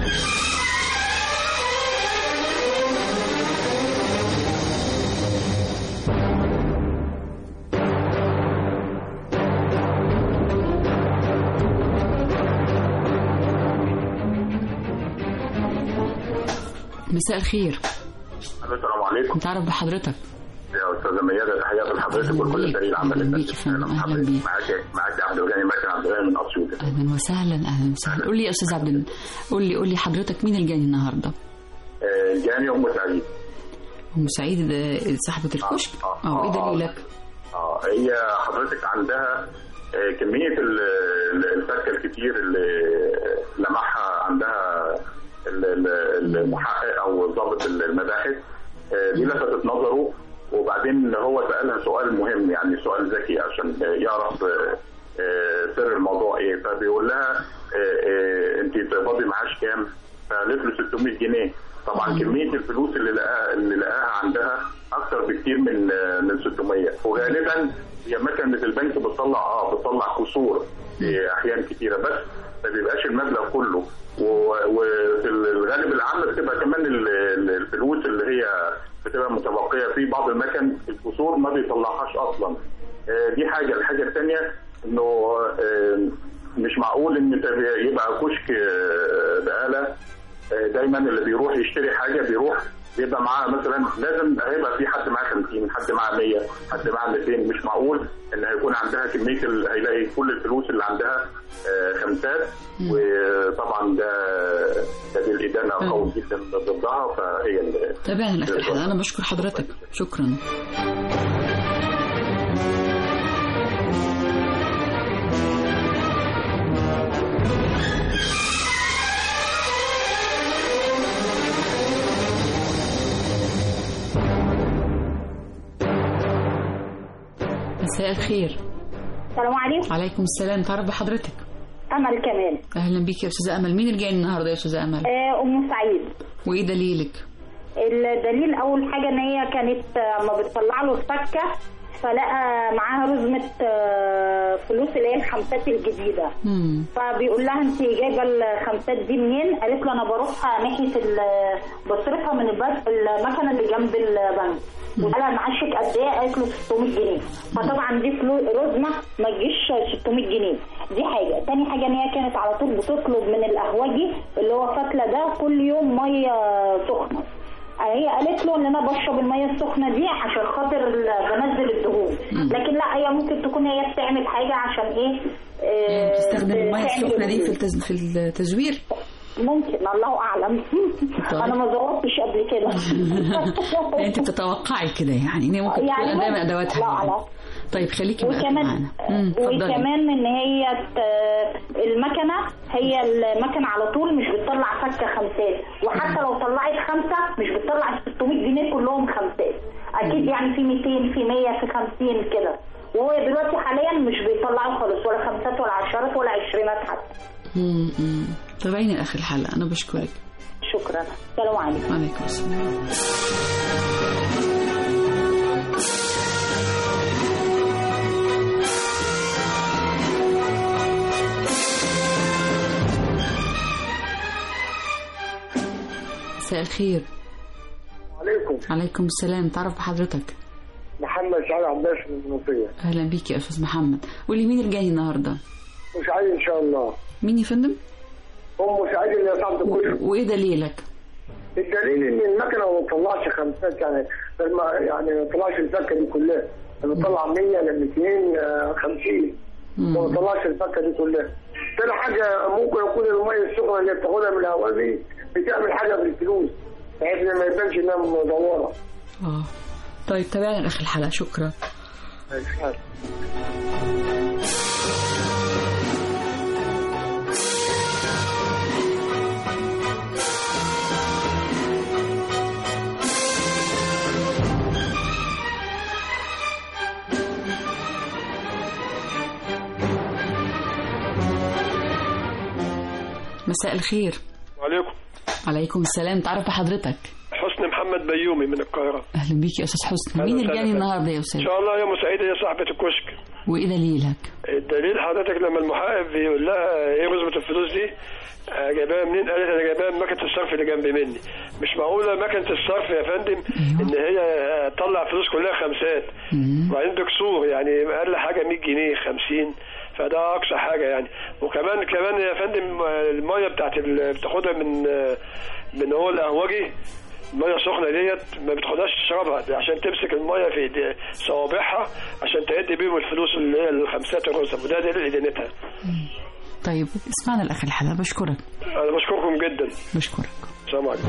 مساء الخير السلام عليكم تعرف بحضرتك يا استاذه ميادة تحياتي لحضرتك وكل فريق عمل اهلا بيك يا فندم اهلا بيك معاك معاك عبد الغني مكن عبد الغني من اسيوط اهلا وسهلا اهلا وسهلا قول لي يا استاذ عبد ال- قول لي قول لي حضرتك مين اللي جاني النهارده آه، جاني ام سعيد ام سعيد ده صاحبه الكشك اه ايه دليلك اه هي حضرتك عندها آه، كمية ال- ال- الفكة الكتير اللي لمحها عندها ال- ال- المحقق أو ضابط المباحث آه، دي لفتت نظره وبعدين هو سألها سؤال مهم يعني سؤال ذكي عشان يعرف آه، آه، سر الموضوع ايه فبيقول لها آه، آه، انت بتقبضي معاش كام؟ فقالت له 600 جنيه طبعا كميه الفلوس اللي لقاها اللي لقاها عندها اكثر بكتير من آه، من 600 وغالبا هي مكنه البنك بتطلع اه بتطلع كسور في احيان كتيره بس ما بيبقاش المبلغ كله و- وفي الغالب العام بتبقى كمان ال- ال- الفلوس اللي هي بتبقى متبقيه في بعض المكن الكسور ما بيطلعهاش اصلا آه، دي حاجه الحاجه الثانيه انه آه، مش معقول ان تبقى- يبقى كشك آه، بقاله آه، دايما اللي بيروح يشتري حاجه بيروح بيبقى معاه مثلا لازم هيبقى في حد معاه 50 حد معاه 100 حد معاه 200 مش معقول ان هيكون عندها كميه ال... هيلاقي كل الفلوس اللي عندها آه، خمسات وطبعا ده ده دي الادانه قوي جدا ضدها فهي اللي تابعنا لاخر الحلقه انا بشكر حضرتك شكرا مساء الخير السلام عليكم عليكم السلام تعرف بحضرتك امل كمال اهلا بيك يا استاذه امل مين اللي جاي النهارده يا استاذه امل آه، ام سعيد وايه دليلك الدليل اول حاجه ان هي كانت آه، اما بتطلع له الفكه فلقى معاها رزمه آه، فلوس اللي هي الخمسات الجديده مم. فبيقول لها انت جايبه الخمسات دي منين؟ قالت له انا بروح ناحيه ال- بصرفها من البنك المكنه اللي جنب البنك وقال لها معاشك قد ايه؟ قالت له 600 جنيه فطبعا دي فلوس رزمه ما تجيش 600 جنيه دي حاجه، تاني حاجه ان هي كانت على طول بتطلب من القهوجي اللي هو فتله ده كل يوم ميه سخنه هي قالت له ان انا بشرب الميه السخنه دي عشان خاطر ال- بنزل الدهون لكن لا هي ممكن تكون هي بتعمل حاجه عشان ايه آه، تستخدم الميه بتعمل السخنه دي في الدهون. التز... في التزوير ممكن الله اعلم انا ما جربتش قبل كده انت بتتوقعي كده يعني ان هي ممكن تكون يعني قدام ممكن. ادواتها لا يعني. لا طيب خليكي بقى وكمان معانا مم، اتفضلي وكمان ان هي ت- المكنه هي المكنه على طول مش بتطلع فكه خمسات وحتى لو طلعت خمسه مش بتطلع 600 جنيه كلهم خمسات اكيد يعني في 200 في 100 في 50 كده وهو دلوقتي حاليا مش بيطلعوا خالص ولا خمسات ولا عشرات ولا عشرينات حتى مم، مم. تابعيني لاخر الحلقه انا بشكرك شكرا شكرا السلام عليكم وعليكم السلام مساء الخير عليكم عليكم السلام تعرف بحضرتك محمد سعيد عباس من المنوفية اهلا بيك يا استاذ محمد قولي مين الجاي النهارده وسعيد ان شاء الله مين يا فندم ام سعيد اللي صاحبة الكشك وايه دليلك الدليل ان المكنه ما بتطلعش خمسات يعني ما يعني ما بتطلعش الفكه دي كلها بتطلع 100 ل 250 ما بتطلعش الفكه دي كلها تاني حاجه ممكن يكون الميه السخنه اللي بتاخدها من الهواء دي بتعمل حاجه بالفلوس بحيث ان ما يبانش انها مدوره اه طيب تابعنا لاخر الحلقه شكرا مساء الخير وعليكم عليكم السلام تعرف بحضرتك حسني محمد بيومي من القاهرة اهلا بيك يا استاذ حسني أهلا مين وسهلا الجاني فندم. النهارده يا إن استاذ شاء الله يا مساعدة هي صاحبة الكشك وايه دليلك الدليل حضرتك لما المحقق بيقول لها ايه رزمة الفلوس دي آه، جايباها منين قالت انا جايباها من مكنة الصرف اللي جنب مني مش معقولة مكنة الصرف يا فندم ان هي آه، تطلع فلوس كلها خمسات وبعدين دكسور يعني اقل حاجة 100 جنيه 50 فده اقصى حاجة يعني وكمان كمان يا فندم آه، المية بتاعت ال- بتاخدها من آه، من هو القهوجي المية السخنة ديت ما بتاخدهاش تشربها دي عشان تمسك المية في إيدي- صوابعها عشان تعد بيهم الفلوس اللي هي الخمسات الرزم وده دليل إدانتها طيب اسمعنا لاخر الحلقه بشكرك أنا بشكركم جدا بشكرك السلام عليكم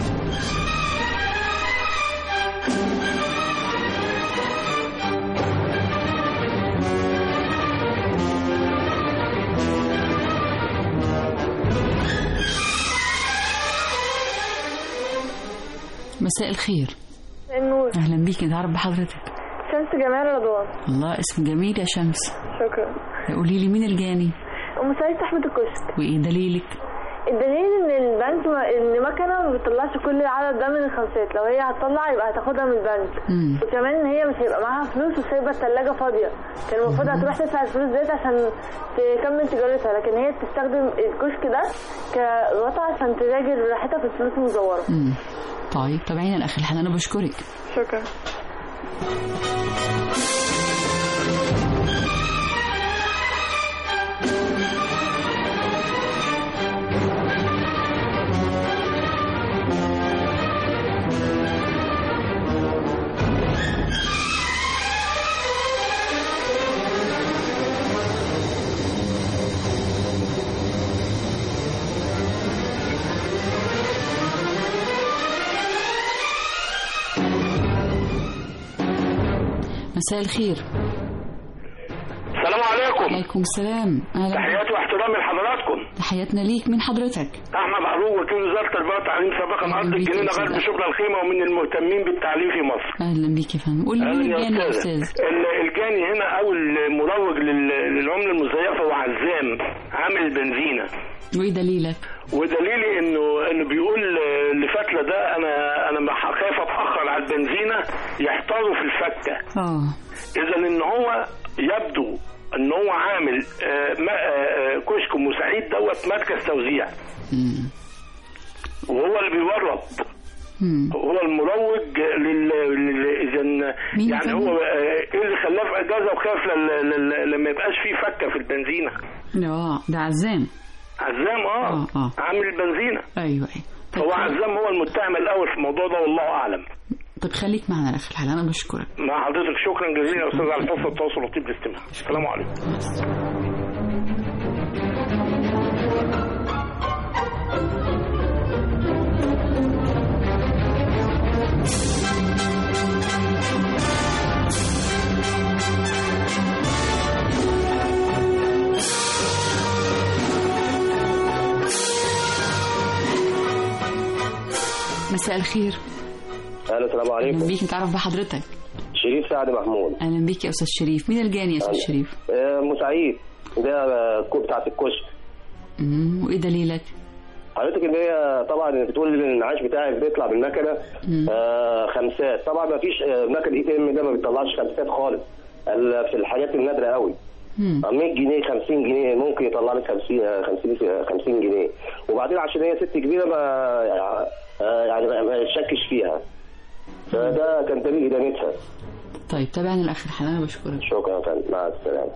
مساء الخير النور اهلا بيك انت عارف بحضرتك شمس جمال رضوان الله اسم جميل يا شمس شكرا قولي لي مين الجاني ام سعيد صاحبة الكشك وايه دليلك الدليل ان البنك ما ان مكنه ما بتطلعش كل العدد ده من الخمسات لو هي هتطلع يبقى هتاخدها من البنك مم. وكمان ان هي مش هيبقى معاها فلوس وسايبه الثلاجه فاضيه كان المفروض هتروح تدفع الفلوس ديت عشان تكمل تجارتها لكن هي بتستخدم الكشك ده كغطا عشان تتاجر براحتها في الفلوس المزوره مم. طيب تابعينا لاخر الحلقه انا بشكرك شكرا مساء الخير السلام عليكم عليكم السلام اهلا تحياتي واحترامي لحضراتكم تحياتنا ليك مين حضرتك احمد عروق وكيل وزاره التربيه والتعليم سابقا ارض الجنينه غرب شبرا الخيمه ومن المهتمين بالتعليم في مصر اهلا بيك يا فندم قول لي أهلاً مين يا الجاني يا أستاذة. استاذ ال- الجاني هنا او المروج لل- للعمله المزيفه وعزام عامل البنزينه وايه دليلك ودليلي انه انه بيقول آه، لفتله ده انا انا مح- خايف اتاخر على البنزينه يحتاروا في الفكه اه اذا ان هو يبدو ان هو عامل آه، ما- آه، آه، كشك مساعد دوت مركز توزيع وهو اللي بيورط هو المروج لل لل- اذا مين يعني كمان؟ هو آه، ايه اللي خلاه في اجازه وخاف لل- لل- لما يبقاش فيه فكه في البنزينه اه ده عزام عزام اه, آه، آه. عامل البنزينه ايوه ايوه هو عزام هو المتهم الاول في الموضوع ده والله اعلم طب خليك معنا لاخر الحلقه انا بشكرك مع حضرتك شكرا جزيلا يا استاذ على حسن التواصل وطيب الاستماع السلام عليكم مساء الخير اهلا السلام عليكم اهلا بيك نتعرف بحضرتك شريف سعد محمود اهلا بيك يا استاذ شريف مين الجاني يا استاذ شريف آه، مساعيد ده آه، كو- بتاعت الكشك مم. وايه دليلك حضرتك ان هي طبعا بتقول ان الانعاش بتاعك بيطلع بالمكنه آه خمسات طبعا ما فيش آه مكنه اي تي ام ده ما بيطلعش خمسات خالص الا في الحاجات النادره قوي 100 جنيه 50 جنيه ممكن يطلع لك 50 آه، 50 آه، 50 جنيه وبعدين عشان هي ست كبيره ما آه، يعني ما ما يشكش فيها فده كان دليل ادانتها طيب تابعنا لاخر حلقه انا بشكرك شكرا يا فندم مع السلامه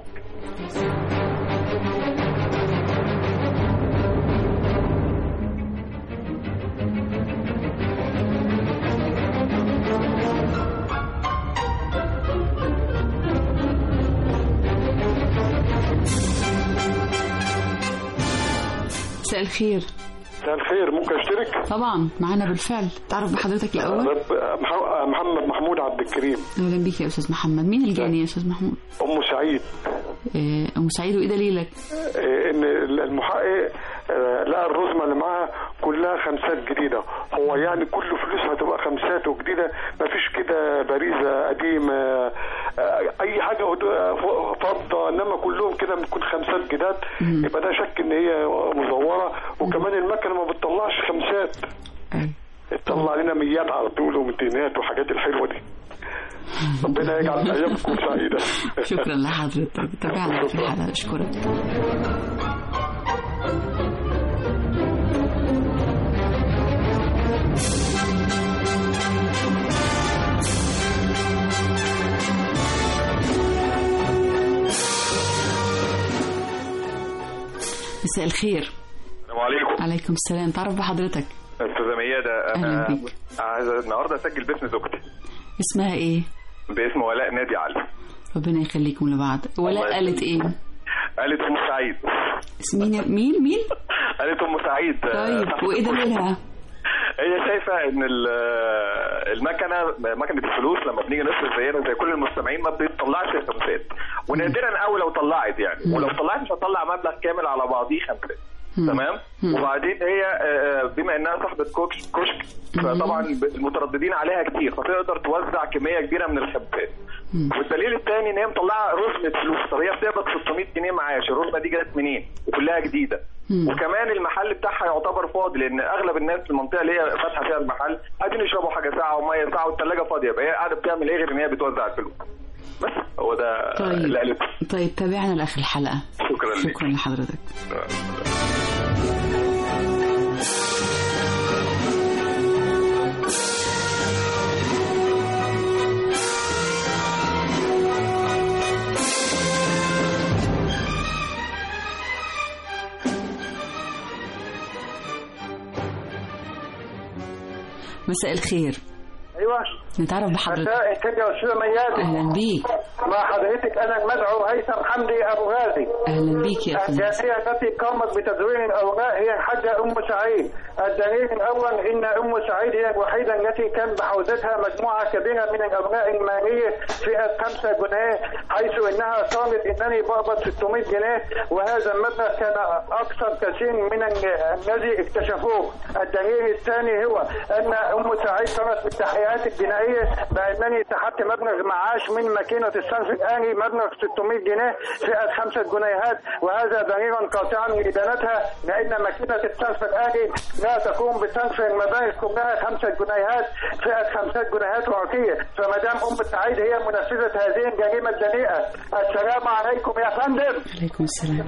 مساء الخير مساء الخير ممكن اشترك؟ طبعا معانا بالفعل تعرف بحضرتك الاول مح- محمد محمود عبد الكريم اهلا بيك يا استاذ محمد مين الجاني يا استاذ محمود ام سعيد آه، ام سعيد وايه دليلك آه، ان المحقق آه، لقى الرزمه اللي معاها كلها خمسات جديده هو يعني كل فلوسها هتبقى خمسات وجديده مفيش كده باريزه قديمه آه، اي حاجه هد- ف- فضه انما كلهم كده بتكون خمسات جداد يبقى ده شك ان هي مزوره وكمان المكنه ما بتطلعش خمسات تطلع لنا ميات على طول ومتينات وحاجات الحلوه دي ربنا يجعل ايامكم سعيده شكرا لحضرتك تابعنا في الحلقه اشكرك مساء الخير السلام عليكم عليكم السلام تعرف بحضرتك استاذه ميادة أهلا انا بيك. عايز النهارده اسجل باسم زوجتي اسمها ايه باسم ولاء نادي علي ربنا يخليكم لبعض ولا الله قالت ايه قالت ام سعيد اسمين مين مين قالت ام سعيد طيب وايه دليلها هي شايفه ان ال- المكنه مكنه الفلوس لما بنيجي نصرف زينا زي كل المستمعين ما بتطلعش خمسات ونادرا قوي لو طلعت يعني ولو طلعت مش هتطلع مبلغ كامل على بعضيه خمسات تمام وبعدين هي آه، بما انها صاحبه كوكش كشك فطبعا المترددين عليها كتير فتقدر توزع كميه كبيره من الخمسات والدليل الثاني ان هي مطلعه رزمه فلوس طب هي بتقبض 600 جنيه معاش الرزمه دي جت منين وكلها جديده وكمان المحل بتاعها يعتبر فاضي لان اغلب الناس في المنطقه اللي هي فاتحه فيها المحل عايزين يشربوا حاجه ساعه وميه ساعه والثلاجه فاضيه يبقى هي قاعده بتعمل ايه غير ان هي بتوزع الفلوس بس هو ده طيب. اللي قالته طيب تابعنا لاخر الحلقه شكرا لك شكرا لحضرتك مساء الخير ايوه نتعرف بحضرتك مساء الخير يا استاذه ميادة اهلا بيك مع حضرتك انا المدعو هيثم حمدي ابو غازي اهلا بيك يا أخي. الجاريه التي قامت بتدوين الاوراق هي الحاجه ام سعيد الدليل الاول ان ام سعيد هي الوحيده التي كان بحوزتها مجموعه كبيره من الاوراق الماليه فئه 5 جنيه حيث انها قالت انني بقبض 600 جنيه وهذا المبلغ كان اكثر كثير من ال- الذي اكتشفوه الدليل الثاني هو ان ام سعيد قامت بالتحقيقات الجنائيه بانني سحبت مبلغ معاش من ماكينه الصرف الالي مبلغ 600 جنيه فئه 5 جنيهات وهذا دليل قاطعا لادانتها لان ماكينه الصرف الالي لا تقوم بصرف المبالغ كلها 5 جنيهات فئه 5 جنيهات ورقيه فما دام ام سعيد هي منفذه هذه الجريمه الدنيئه السلام عليكم يا فندم عليكم السلام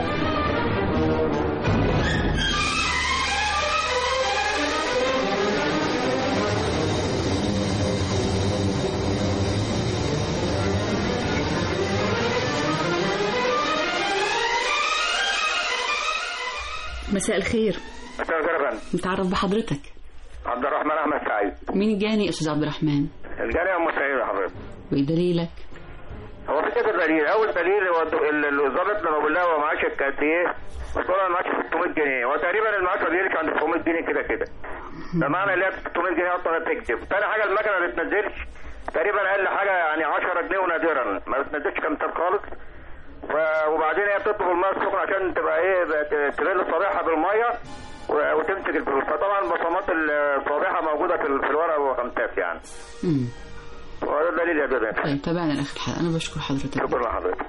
مساء الخير مساء الخير يا فندم نتعرف بحضرتك عبد الرحمن احمد سعيد مين الجاني يا استاذ عبد الرحمن الجاريه ام سعيد يا حضرتك وايه دليلك هو في كذا دليل اول دليل هو الد- ال- الضابط لما بقول لها هو معاشك قد ايه قلت لها معاشك 600 جنيه وتقريبا المعاش بيرجع عند 600 جنيه كده كده ده معنى اللي هي 600 جنيه اصلا بتكتب تاني حاجه المكنه ما بتنزلش تقريبا اقل حاجه يعني 10 جنيه ونادرا ما بتنزلش كمثال خالص ف... وبعدين هي بتطلب الميه السخنه عشان تبقى ايه بت- تبل صابعها بالميه و- وتمسك الفلوس فطبعا بصمات الصابعه موجوده في ال- في الورق وخمسات يعني امم وهذا دليل يا بنات طيب تابعنا لاخر الحلقه انا بشكر حضرتك شكرا لحضرتك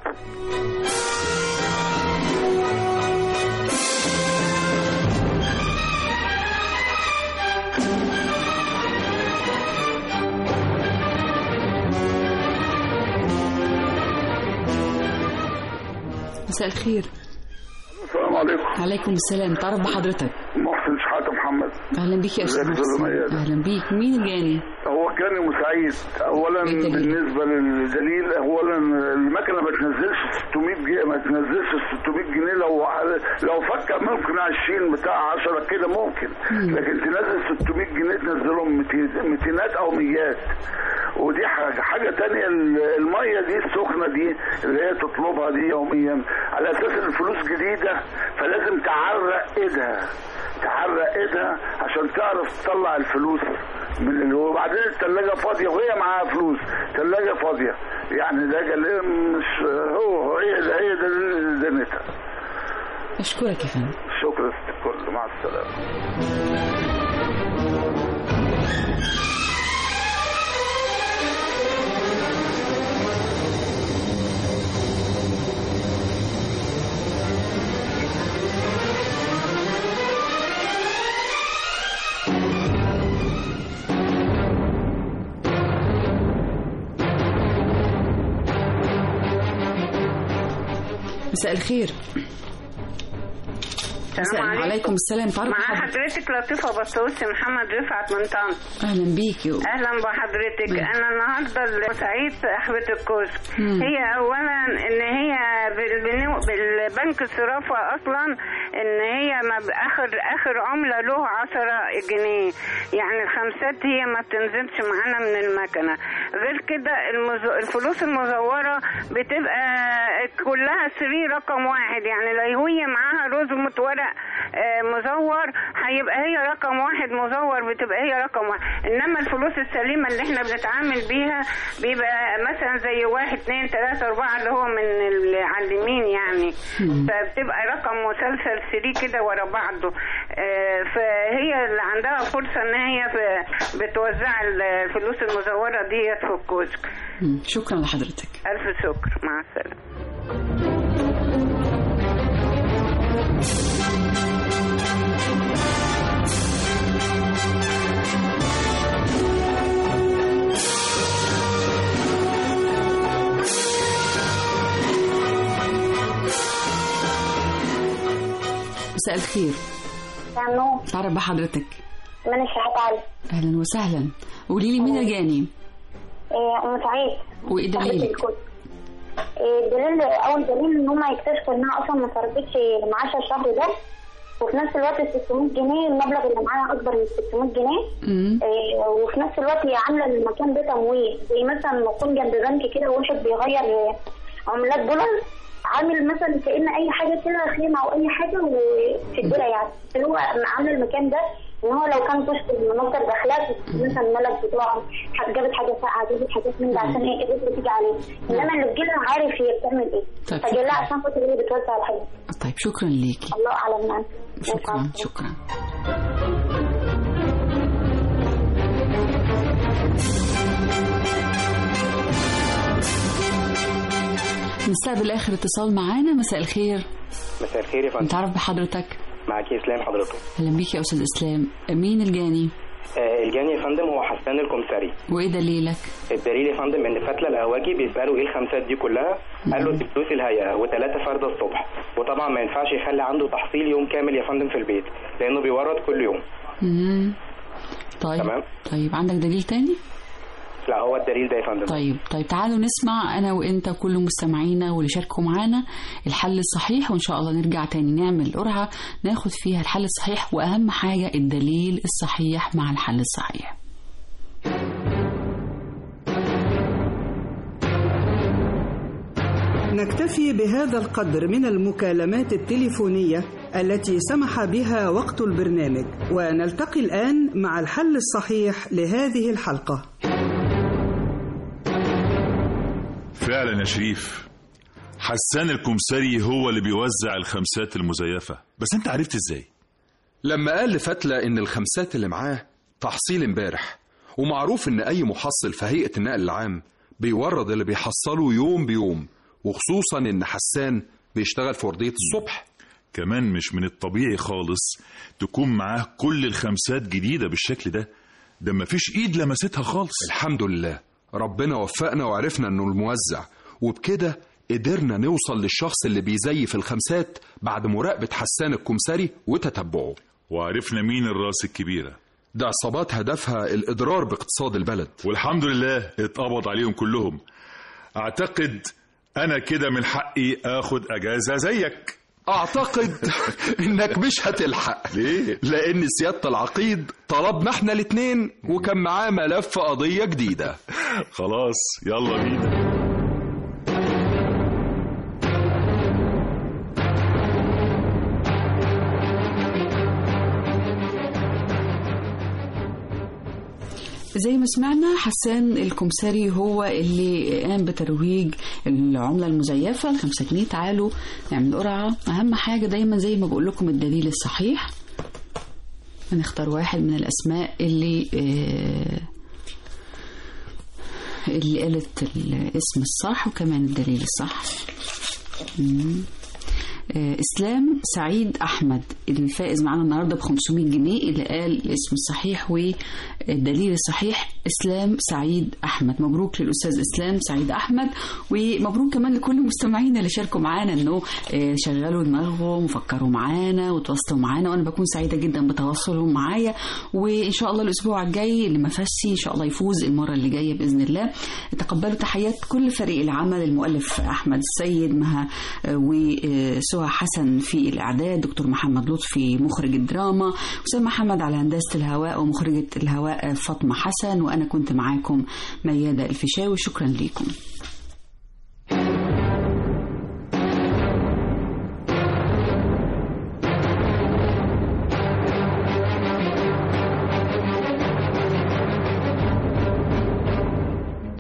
مساء الخير السلام عليكم عليكم السلام تعرف بحضرتك محسن شحاتة محمد اهلا بيك يا استاذ ازيك يا محسن زلمة؟ اهلا بيك مين الجاني هو كان مساعد اولا بالنسبه للدليل اولا المكنه ما تنزلش 600 جنيه ما تنزلش 600 جنيه لو لو فك ممكن 20 بتاع 10 كده ممكن لكن تنزل 600 جنيه تنزلهم 200 ميتينات او ميات ودي حاجه حاجه تانية ال- الميه دي السخنه دي اللي هي تطلبها دي يوميا على اساس ان الفلوس جديده فلازم تعرق ايدها تعرق ايدها عشان تعرف تطلع الفلوس من اللي وبعدين الثلاجه فاضيه وهي معاها فلوس ثلاجه فاضيه يعني ده كلام مش هو هي ده هي ده اللي زنتها اشكرك يا فندم شكرا ست الكل مع السلامه مساء الخير مساء عليكم. عليكم السلام تعرف مع بحضرتك حضرتك لطيفة بسوسي محمد رفعت من طنطا اهلا بيكي اهلا بحضرتك انا النهارده سعيد صاحبة الكشك مم. هي اولا ان هي بالبنو- بالبنك الصرافة اصلا ان هي ما باخر اخر عملة له 10 جنيه يعني الخمسات هي ما بتنزلش معانا من المكنة غير كده المز... الفلوس المزورة بتبقى كلها سري رقم واحد يعني لو هي معاها رزمة ورق آه، مزور هيبقى هي رقم واحد مزور بتبقى هي رقم واحد انما الفلوس السليمه اللي احنا بنتعامل بيها بيبقى مثلا زي واحد اتنين تلاته اربعه اللي هو من اللي على اليمين يعني فبتبقى رقم مسلسل سري كده ورا بعضه آه، فهي اللي عندها فرصه ان هي ب- بتوزع الفلوس المزوره ديت في الكشك مم. شكرا لحضرتك الف شكر مع السلامه مساء الخير يعني تعرف بحضرتك من الشحات علي اهلا وسهلا قولي لي مين الجاني إيه، ام سعيد وايه صاحبة دليلك الكل. إيه، الدليل اول دليل ان هم يكتشفوا انها اصلا ما صرفتش معاشها الشهر ده وفي نفس الوقت ال 600 جنيه المبلغ اللي معاها اكبر من 600 جنيه إيه، وفي نفس الوقت هي عامله المكان ده تمويل زي مثلا لما يكون جنب بنك كده واحد بيغير آه، عملات دولار عامل مثلا كأن اي حاجه كده خيمه او اي حاجه وفي الدولار يعني هو عامل المكان ده ان هو لو كان كشف المناظر داخلات مثلا الملك بتوعه حد- جابت حاجه ساقعه جابت حاجات من ده عشان ايه الرزق تيجي عليه انما اللي بتجيلها عارف هي بتعمل ايه طيب. فجالها عشان خاطر هي بتوزع الحاجات طيب شكرا ليكي الله اعلم يعني شكرا شكرا نستقبل اخر اتصال معانا مساء الخير مساء الخير يا فندم نتعرف بحضرتك معاكي اسلام حضرتك اهلا بيك يا استاذ اسلام مين الجاني آه الجاني يا فندم هو حسان الكمثري وايه دليلك الدليل يا فندم ان فتله القواجي بيسالوا ايه الخمسات دي كلها قال له دي فلوس الهيئه وثلاثه فرده الصبح وطبعا ما ينفعش يخلي عنده تحصيل يوم كامل يا فندم في البيت لانه بيورد كل يوم مم. طيب تمام. طيب عندك دليل تاني لا هو الدليل ده يا فندم طيب طيب تعالوا نسمع انا وانت كل مستمعينا واللي شاركوا معانا الحل الصحيح وان شاء الله نرجع تاني نعمل قرعه ناخد فيها الحل الصحيح واهم حاجه الدليل الصحيح مع الحل الصحيح نكتفي بهذا القدر من المكالمات التليفونية التي سمح بها وقت البرنامج ونلتقي الآن مع الحل الصحيح لهذه الحلقة فعلا يا شريف حسان الكمثري هو اللي بيوزع الخمسات المزيفة بس انت عرفت ازاي لما قال لفتلة إن الخمسات اللي معاه تحصيل امبارح ومعروف إن أي محصل في هيئة النقل العام بيورد اللي بيحصله يوم بيوم وخصوصا إن حسان بيشتغل في وردية الصبح كمان مش من الطبيعي خالص تكون معاه كل الخمسات جديدة بالشكل ده ده مفيش ايد لمستها خالص الحمد لله ربنا وفقنا وعرفنا إنه الموزع وبكده قدرنا نوصل للشخص اللي بيزيف الخمسات بعد مراقبة حسان الكمساري وتتبعه وعرفنا مين الراس الكبيرة ده عصابات هدفها الإضرار باقتصاد البلد والحمد لله اتقبض عليهم كلهم اعتقد انا كده من حقي اخد اجازة زيك اعتقد انك مش هتلحق ليه لان سيادة العقيد طلبنا احنا الاتنين وكان معاه ملف قضية جديدة خلاص يلا بينا زي ما سمعنا حسان الكمساري هو اللي قام بترويج العملة المزيفة الخمسة جنيه تعالوا نعمل قرعة أهم حاجة دايما زي ما بقول لكم الدليل الصحيح هنختار واحد من الأسماء اللي آه اللي قالت الاسم الصح وكمان الدليل الصح مم. اسلام سعيد احمد الفائز معانا النهارده ب 500 جنيه اللي قال الاسم الصحيح والدليل الصحيح اسلام سعيد احمد مبروك للاستاذ اسلام سعيد احمد ومبروك كمان لكل المستمعين اللي شاركوا معانا انه شغلوا دماغهم وفكروا معانا وتواصلوا معانا وانا بكون سعيده جدا بتواصلهم معايا وان شاء الله الاسبوع الجاي اللي ما فازش ان شاء الله يفوز المره اللي جايه باذن الله تقبلوا تحيات كل فريق العمل المؤلف احمد السيد مها وسهى حسن في الإعداد دكتور محمد لطفي مخرج الدراما أسامة محمد على هندسة الهواء ومخرجة الهواء فاطمة حسن وأنا كنت معاكم ميادة الفيشاوي شكرا لكم